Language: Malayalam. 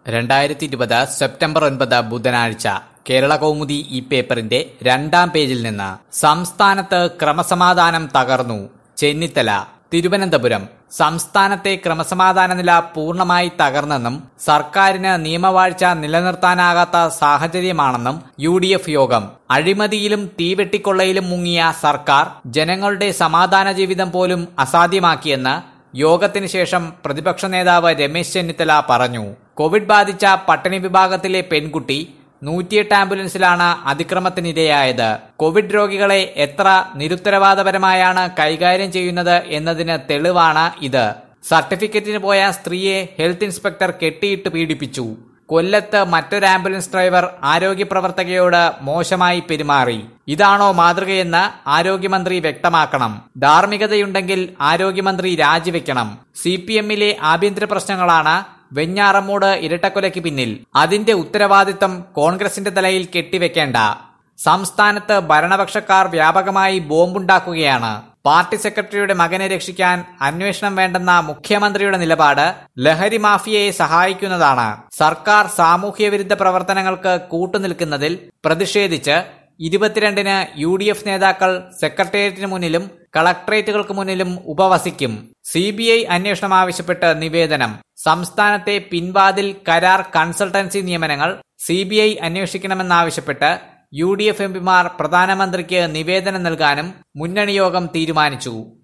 രണ്ടായിരത്തി ഇരുപത് സെപ്റ്റംബർ ഒൻപത് ബുധനാഴ്ച കേരള കൗമുദി ഈ പേപ്പറിന്റെ രണ്ടാം പേജിൽ നിന്ന് സംസ്ഥാനത്ത് ക്രമസമാധാനം തകർന്നു ചെന്നിത്തല തിരുവനന്തപുരം സംസ്ഥാനത്തെ ക്രമസമാധാന നില പൂർണ്ണമായി തകർന്നെന്നും സർക്കാരിന് നിയമവാഴ്ച നിലനിർത്താനാകാത്ത സാഹചര്യമാണെന്നും യു ഡി എഫ് യോഗം അഴിമതിയിലും തീവെട്ടിക്കൊള്ളയിലും മുങ്ങിയ സർക്കാർ ജനങ്ങളുടെ സമാധാന ജീവിതം പോലും അസാധ്യമാക്കിയെന്ന് യോഗത്തിന് ശേഷം പ്രതിപക്ഷ നേതാവ് രമേശ് ചെന്നിത്തല പറഞ്ഞു കോവിഡ് ബാധിച്ച പട്ടിണി വിഭാഗത്തിലെ പെൺകുട്ടി നൂറ്റിയെട്ട് ആംബുലൻസിലാണ് അതിക്രമത്തിനിരയായത് കോവിഡ് രോഗികളെ എത്ര നിരുത്തരവാദപരമായാണ് കൈകാര്യം ചെയ്യുന്നത് എന്നതിന് തെളിവാണ് ഇത് സർട്ടിഫിക്കറ്റിന് പോയ സ്ത്രീയെ ഹെൽത്ത് ഇൻസ്പെക്ടർ കെട്ടിയിട്ട് പീഡിപ്പിച്ചു കൊല്ലത്ത് മറ്റൊരു ആംബുലൻസ് ഡ്രൈവർ ആരോഗ്യ പ്രവർത്തകയോട് മോശമായി പെരുമാറി ഇതാണോ മാതൃകയെന്ന് ആരോഗ്യമന്ത്രി വ്യക്തമാക്കണം ധാർമ്മികതയുണ്ടെങ്കിൽ ആരോഗ്യമന്ത്രി രാജിവെക്കണം സി പി എമ്മിലെ ആഭ്യന്തര പ്രശ്നങ്ങളാണ് വെഞ്ഞാറമ്മൂട് ഇരട്ടക്കൊലയ്ക്ക് പിന്നിൽ അതിന്റെ ഉത്തരവാദിത്തം കോൺഗ്രസിന്റെ തലയിൽ കെട്ടിവെക്കേണ്ട സംസ്ഥാനത്ത് ഭരണപക്ഷക്കാർ വ്യാപകമായി ബോംബുണ്ടാക്കുകയാണ് പാർട്ടി സെക്രട്ടറിയുടെ മകനെ രക്ഷിക്കാൻ അന്വേഷണം വേണ്ടെന്ന മുഖ്യമന്ത്രിയുടെ നിലപാട് ലഹരി മാഫിയയെ സഹായിക്കുന്നതാണ് സർക്കാർ സാമൂഹ്യ വിരുദ്ധ പ്രവർത്തനങ്ങൾക്ക് കൂട്ടുനിൽക്കുന്നതിൽ പ്രതിഷേധിച്ച് ഇരുപത്തിരണ്ടിന് യു ഡി എഫ് നേതാക്കൾ സെക്രട്ടേറിയറ്റിന് മുന്നിലും കളക്ടറേറ്റുകൾക്ക് മുന്നിലും ഉപവസിക്കും സി ബി ഐ അന്വേഷണം ആവശ്യപ്പെട്ട് നിവേദനം സംസ്ഥാനത്തെ പിൻവാതിൽ കരാർ കൺസൾട്ടൻസി നിയമനങ്ങൾ സി ബി ഐ അന്വേഷിക്കണമെന്നാവശ്യപ്പെട്ട് യു ഡി എഫ് എംപിമാർ പ്രധാനമന്ത്രിക്ക് നിവേദനം നൽകാനും മുന്നണി യോഗം തീരുമാനിച്ചു